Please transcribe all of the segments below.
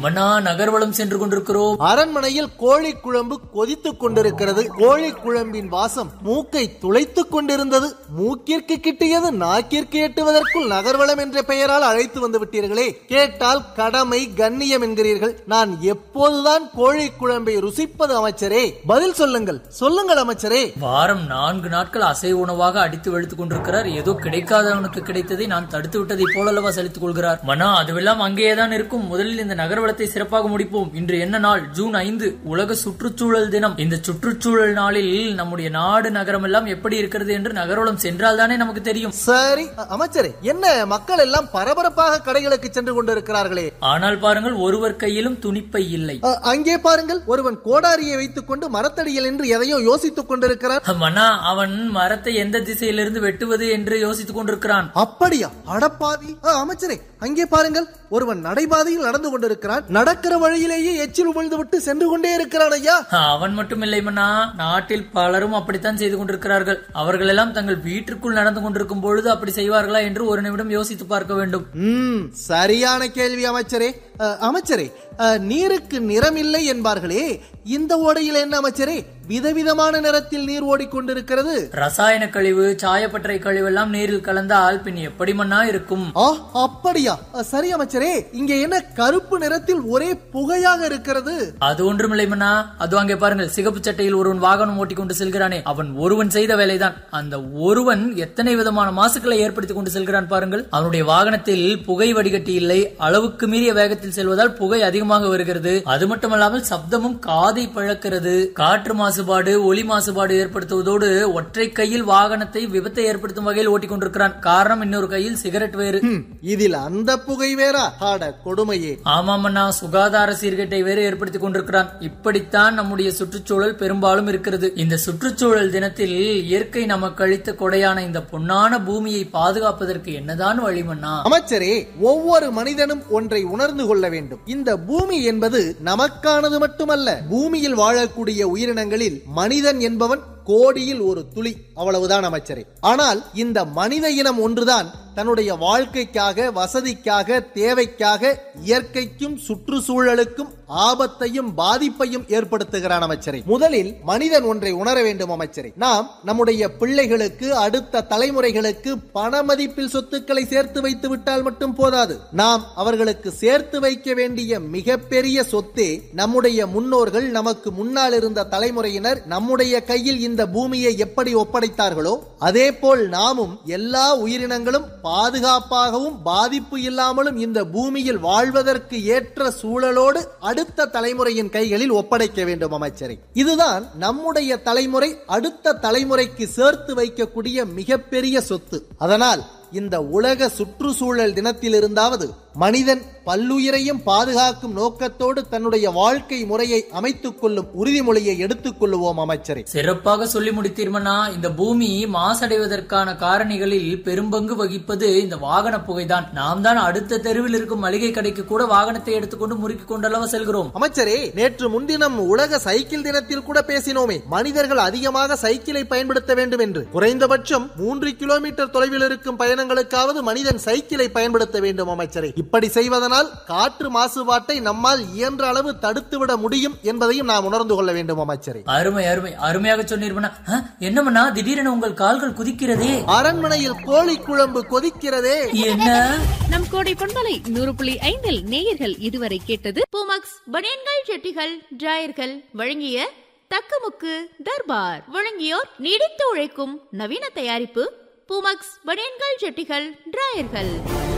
மன்னா நகர்வலம் சென்று கொண்டிருக்கிறோம் அரண்மனையில் கோழி குழம்பு கொதித்துக் கொண்டிருக்கிறது கோழி குழம்பின் வாசம் மூக்கை துளைத்துக் கொண்டிருந்தது மூக்கிற்கு கிட்டியது நாக்கிற்கு எட்டுவதற்குள் நகர்வளம் என்ற பெயரால் அழைத்து வந்து விட்டீர்களே கேட்டால் கடமை கண்ணியம் என்கிறீர்கள் நான் எப்போதுதான் கோழி குழம்பை ருசிப்பது அமைச்சரே பதில் சொல்லுங்கள் சொல்லுங்கள் அமைச்சரே வாரம் நான்கு நாட்கள் அசைவ உணவாக அடித்து வெளுத்துக் கொண்டிருக்கிறார் ஏதோ கிடைக்காதவனுக்கு கிடைத்ததை நான் தடுத்து விட்டதை போலல்லவா செலுத்திக் கொள்கிறார் மன்னா அதுவெல்லாம் அங்கேயேதான் இருக்கும் முதலில் இந்த நகர்வலத்தை சிறப்பாக முடிப்போம் இன்று என்ன நாள் ஜூன் ஐந்து உலக சுற்றுச்சூழல் தினம் இந்த சுற்றுச்சூழல் நாளில் நம்முடைய நாடு நகரம் எல்லாம் எப்படி இருக்கிறது என்று நகர்வலம் சென்றால் தானே நமக்கு தெரியும் சரி அ- அமைச்சரே என்ன மக்கள் எல்லாம் பரபரப்பாக கடைகளுக்கு சென்று கொண்டிருக்கிறார்களே ஆனால் பாருங்கள் ஒருவர் கையிலும் துணிப்பை இல்லை அ- அங்கே பாருங்கள் ஒருவன் கோடாரியை வைத்துக் கொண்டு மரத்தடியில் என்று எதையோ யோசித்துக் கொண்டிருக்கிறான் மன்னா அவன் மரத்தை எந்த திசையிலிருந்து வெட்டுவது என்று யோசித்துக் கொண்டிருக்கிறான் அப்படியா அடப்பாவி அ, அமைச்சரே அங்கே பாருங்கள் ஒருவன் நடைபாதையில் நடந்து கொண்டிருக்கிறான் நடக்கிற வழியிலேயே எச்சில் உமிழ்ந்து விட்டு சென்று கொண்டே இருக்கிறான் ஐயா அவன் மட்டும் இல்லை மன்னா நாட்டில் பலரும் அப்படித்தான் செய்து கொண்டிருக்கிறார்கள் அவர்கள் எல்லாம் தங்கள் வீட்டிற்குள் நடந்து கொண்டிருக்கும் பொழுது அப்படி செய்வார்களா என்று ஒரு நிமிடம் யோசித்து பார்க்க வேண்டும் ம் சரியான கேள்வி அமைச்சரே அ, அமைச்சரே அ, நீருக்கு நிறமில்லை என்பார்களே இந்த ஓடையில் என்ன அமைச்சரே விதவிதமான நிறத்தில் நீர் ஓடிக்கொண்டிருக்கிறது ரசாயன கழிவு சாயப்பட்டறை கழிவு எல்லாம் நீரில் கலந்தால் பின் எப்படி மண்ணா இருக்கும் ஆ அப்படியா அ, சரி அமைச்சரே இங்கே என்ன கருப்பு நிறத்தில் ஒரே புகையாக இருக்கிறது அது ஒன்றுமில்லை மன்னா அது அங்கே பாருங்கள் சிகப்பு சட்டையில் ஒருவன் வாகனம் ஓட்டிக் கொண்டு செல்கிறானே அவன் ஒருவன் செய்த வேலைதான் அந்த ஒருவன் எத்தனை விதமான மாசுக்களை ஏற்படுத்திக் கொண்டு செல்கிறான் பாருங்கள் அவனுடைய வாகனத்தில் புகை வடிகட்டி இல்லை அளவுக்கு மீறிய வேகத்தில் செல்வதால் புகை அதிகமாக வருகிறது அது மட்டுமல்லாமல் சப்தமும் காதை பழக்கிறது காற்று மாசுபாடு ஒலி மாசுபாடு ஏற்படுத்துவதோடு ஒற்றை கையில் வாகனத்தை விபத்தை ஏற்படுத்தும் வகையில் ஓட்டிக் கொண்டிருக்கிறான் காரணம் இன்னொரு கையில் சிகரெட் வேறு ம், இதில் அந்த புகை வேறா ஆட கொடுமையே ஆமாம் அண்ணா சுகாதார சீர்கேட்டை வேறு ஏற்படுத்திக் கொண்டிருக்கிறான் இப்படித்தான் நம்முடைய சுற்றுச்சூழல் பெரும்பாலும் இருக்கிறது இந்த சுற்றுச்சூழல் தினத்தில் இயற்கை நமக்கு அளித்த கொடையான இந்த பொன்னான பூமியை பாதுகாப்பதற்கு என்னதான் வழிமண்ணா அமைச்சரே ஒவ்வொரு மனிதனும் ஒன்றை உணர்ந்து கொள்ள வேண்டும் இந்த பூமி என்பது நமக்கானது மட்டுமல்ல பூமியில் வாழக்கூடிய உயிரினங்களில் மனிதன் என்பவன் கோடியில் ஒரு துளி அவ்வளவுதான் அமைச்சரே ஆனால் இந்த மனித இனம் ஒன்றுதான் தன்னுடைய வாழ்க்கைக்காக வசதிக்காக தேவைக்காக இயற்கைக்கும் சுற்றுச்சூழலுக்கும் ஆபத்தையும் பாதிப்பையும் ஏற்படுத்துகிறான் அமைச்சரே முதலில் மனிதன் ஒன்றை உணர வேண்டும் அமைச்சரே நாம் நம்முடைய பிள்ளைகளுக்கு அடுத்த தலைமுறைகளுக்கு பண மதிப்பில் சொத்துக்களை சேர்த்து வைத்து விட்டால் மட்டும் போதாது நாம் அவர்களுக்கு சேர்த்து வைக்க வேண்டிய மிகப்பெரிய சொத்தே நம்முடைய முன்னோர்கள் நமக்கு முன்னால் இருந்த தலைமுறையினர் நம்முடைய கையில் இந்த பூமியை எப்படி ஒப்படைத்தார்களோ அதே போல் நாமும் எல்லா உயிரினங்களும் பாதுகாப்பாகவும் பாதிப்பு இல்லாமலும் இந்த பூமியில் வாழ்வதற்கு ஏற்ற சூழலோடு அடுத்த தலைமுறையின் கைகளில் ஒப்படைக்க வேண்டும் அமைச்சரே இதுதான் நம்முடைய தலைமுறை அடுத்த தலைமுறைக்கு சேர்த்து வைக்கக்கூடிய மிகப்பெரிய சொத்து அதனால் இந்த உலக சுற்றுச்சூழல் தினத்தில் இருந்தாவது மனிதன் பல்லுயிரையும் பாதுகாக்கும் நோக்கத்தோடு தன்னுடைய வாழ்க்கை முறையை அமைத்துக் கொள்ளும் உறுதிமொழியை எடுத்துக் கொள்ளுவோம் அமைச்சரே சிறப்பாக சொல்லி முடித்தீர்மனா இந்த பூமி மாசடைவதற்கான காரணிகளில் பெரும்பங்கு வகிப்பது இந்த வாகன புகைதான் நாம் தான் அடுத்த தெருவில் இருக்கும் மளிகை கடைக்கு கூட வாகனத்தை எடுத்துக்கொண்டு முறுக்கிக் கொண்டல்லவா செல்கிறோம் அமைச்சரே நேற்று முன்தினம் உலக சைக்கிள் தினத்தில் கூட பேசினோமே மனிதர்கள் அதிகமாக சைக்கிளை பயன்படுத்த வேண்டும் என்று குறைந்தபட்சம் மூன்று கிலோமீட்டர் தொலைவில் இருக்கும் பயணங்களுக்காவது மனிதன் சைக்கிளை பயன்படுத்த வேண்டும் அமைச்சரே இப்படி செய்வதனால் காற்று மாசுபாட்டை நம்மால் இயன்ற அளவு தடுத்துவிட முடியும் என்பதையும் நாம் உணர்ந்து கொள்ள வேண்டும் அமைச்சரே அருமை அருமை அருமையாக சொன்னீர்மனா என்னமண்ணா திடீரென உங்கள் கால்கள் குதிக்கிறதே அரண்மனையில் கோழி குழம்பு கொதிக்கிறதே என்ன நம் கோடை பொன்மலை நூறு புள்ளி ஐந்தில் நேயர்கள் இதுவரை கேட்டது பூமக்ஸ் பனியன்கள் செட்டிகள் டிராயர்கள் வழங்கிய தக்கமுக்கு தர்பார் வழங்கியோர் நீடித்து உழைக்கும் நவீன தயாரிப்பு பூமக்ஸ் பனியன்கள் செட்டிகள் டிராயர்கள்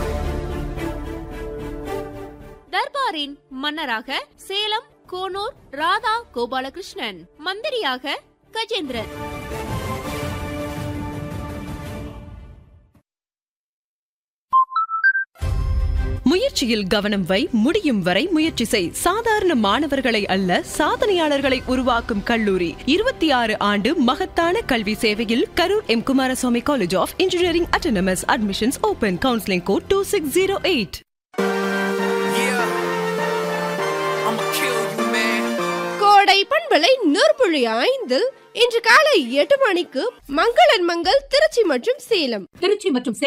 தர்பாரின் மன்னராக சேலம் கோனூர் ராதா கோபாலகிருஷ்ணன் மந்திரியாக கஜேந்திரன் முயற்சியில் கவனம் வை முடியும் வரை முயற்சி செய் சாதாரண மாணவர்களை அல்ல சாதனையாளர்களை உருவாக்கும் கல்லூரி இருபத்தி ஆறு ஆண்டு மகத்தான கல்வி சேவையில் Karur M Kumaraswamy college of engineering autonomous admissions open counselling code two six zero eight Yeah, I'ma kill you, man. கோடை பண்பலை நூற்புள்ளி ஐந்தில் இன்று காலை எட்டு மணிக்கு மங்களன் மங்கள் திருச்சி மற்றும் சேலம் திருச்சி மற்றும்